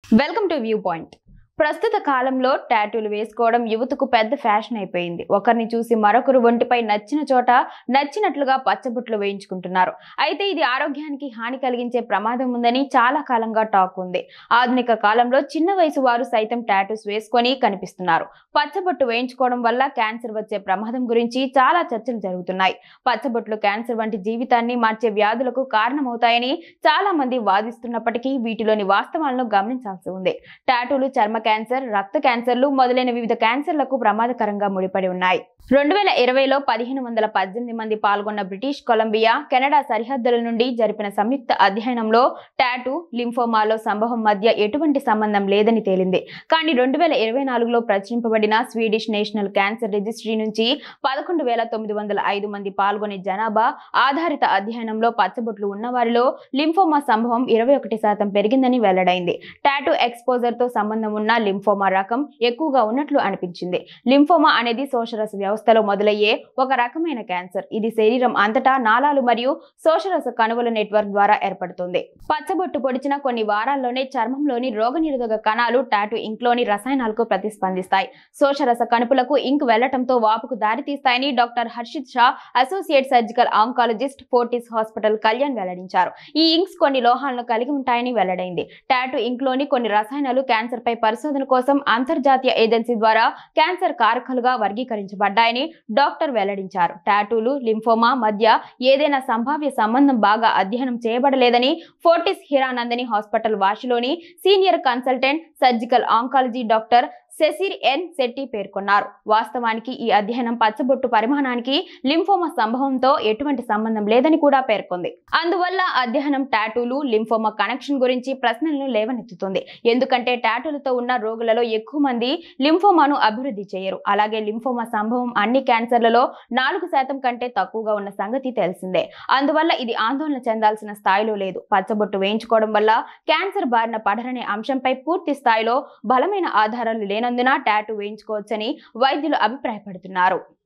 welcome to view point ప్రస్తుత కాలంలో టాటూలు వేసుకోవడం యువతకు పెద్ద ఫ్యాషన్ అయిపోయింది ఒకరిని చూసి మరొకరు ఒంటిపై నచ్చిన చోట నచ్చినట్లుగా పచ్చబొట్లు వేయించుకుంటున్నారు అయితే ఇది ఆరోగ్యానికి హాని కలిగించే ప్రమాదం ఉందని చాలా కాలంగా టాక్ ఉంది ఆధునిక కాలంలో చిన్న వయసు వారు సైతం టాటూస్ వేసుకొని కనిపిస్తున్నారు పచ్చబొట్టు వేయించుకోవడం వల్ల క్యాన్సర్ వచ్చే ప్రమాదం గురించి చాలా చర్చలు జరుగుతున్నాయి పచ్చబొట్లు క్యాన్సర్ వంటి జీవితాన్ని మార్చే వ్యాధులకు కారణమవుతాయని చాలా మంది వాదిస్తున్నప్పటికీ వీటిలోని వాస్తవాలను గమనించాల్సి ఉంది టాటూలు చర్మ క్యాన్సర్ రక్త క్యాన్సర్లు మొదలైన వివిధ క్యాన్సర్లకు ప్రమాదకరంగా ముడిపడి ఉన్నాయి రెండు వేల ఇరవైలో పదిహేను వందల పద్దెనిమిది మంది పాల్గొన్న బ్రిటిష్ కొలంబియా కెనడా సరిహద్దుల నుండి జరిపిన సంయుక్త అధ్యయనంలో టాటూ లింఫోమాలో సంభవం మధ్య ఎటువంటి సంబంధం లేదని తేలింది కానీ రెండు వేల ఇరవై నాలుగులో ప్రచురింపబడిన స్వీడిష్ నేషనల్ క్యాన్సర్ రిజిస్ట్రీ నుంచి పదకొండు వేల తొమ్మిది వందల ఐదు మంది పాల్గొనే జనాభా ఆధారిత అధ్యయనంలో పచ్చబొట్లు ఉన్నవారిలో లింఫోమా సంభవం ఇరవై ఒకటి శాతం పెరిగిందని వెల్లడైంది టాటూ ఎక్స్పోజర్ తో సంబంధం ఉన్న లింఫోమా రకం ఎక్కువగా ఉన్నట్లు అనిపించింది లింఫోమా అనేది శోషరస వ్యవస్థలో మొదలయ్యే ఒక రకమైన క్యాన్సర్ ఇది శరీరం అంతటా నాళాలు మరియు శోషరస కణువుల నెట్వర్క్ ద్వారా ఏర్పడుతుంది పచ్చబొట్టు పొడిచిన కొన్ని వారాల్లోనే చర్మంలోని రోగనిరోధక కణాలు టాటూ ఇంక్ లోని రసాయనాలకు ప్రతిస్పందిస్తాయి శోషరస కణుపులకు ఇంక్ వెళ్లటంతో వాపుకు దారితీస్తాయని doctor Harshit Shah associate surgical oncologist Fortis Hospital Kalyan వెల్లడించారు ఈ ఇంక్స్ కొన్ని లోహాలను కలిగి ఉంటాయని వెల్లడైంది టాటూ ఇంక్ లోని కొన్ని రసాయనాలు క్యాన్సర్ పై పరిశోధన కోసం అంతర్జాతీయ ఏజెన్సీ ద్వారా క్యాన్సర్ కారకాలుగా వర్గీకరించబడ్డాయని డాక్టర్ వెల్లడించారు టాటూలు లింఫోమా మధ్య ఏదైనా సంభావ్య సంబంధం బాగా అధ్యయనం చేయబడలేదని ఫోర్టిస్ హిరానందని హాస్పిటల్ వాషిలోని senior consultant surgical oncology doctor సెసిర్ ఎన్ శెట్టి పేర్కొన్నారు వాస్తవానికి ఈ అధ్యయనం పచ్చబొట్టు పరిమాణానికి లింఫోమా సంభవంతో ఎటువంటి సంబంధం లేదని కూడా పేర్కొంది అందువల్ల అధ్యయనం టాటూలు లింఫోమా కనెక్షన్ గురించి ప్రశ్నలను లేవనెత్తుతుంది ఎందుకంటే టాటూలతో ఉన్న రోగులలో ఎక్కువ మంది లింఫోమాను అభివృద్ధి చేయరు అలాగే లింఫోమా సంభవం అన్ని క్యాన్సర్లలో నాలుగు శాతం కంటే తక్కువగా ఉన్న సంగతి తెలిసిందే అందువల్ల ఇది ఆందోళన చెందాల్సిన స్థాయిలో లేదు పచ్చబొట్టు వేయించుకోవడం వల్ల క్యాన్సర్ బారిన పడరనే అంశంపై పూర్తి స్థాయిలో బలమైన ఆధారాలు లేనందున టాటూ వేయించుకోవచ్చని వైద్యులు అభిప్రాయపడుతున్నారు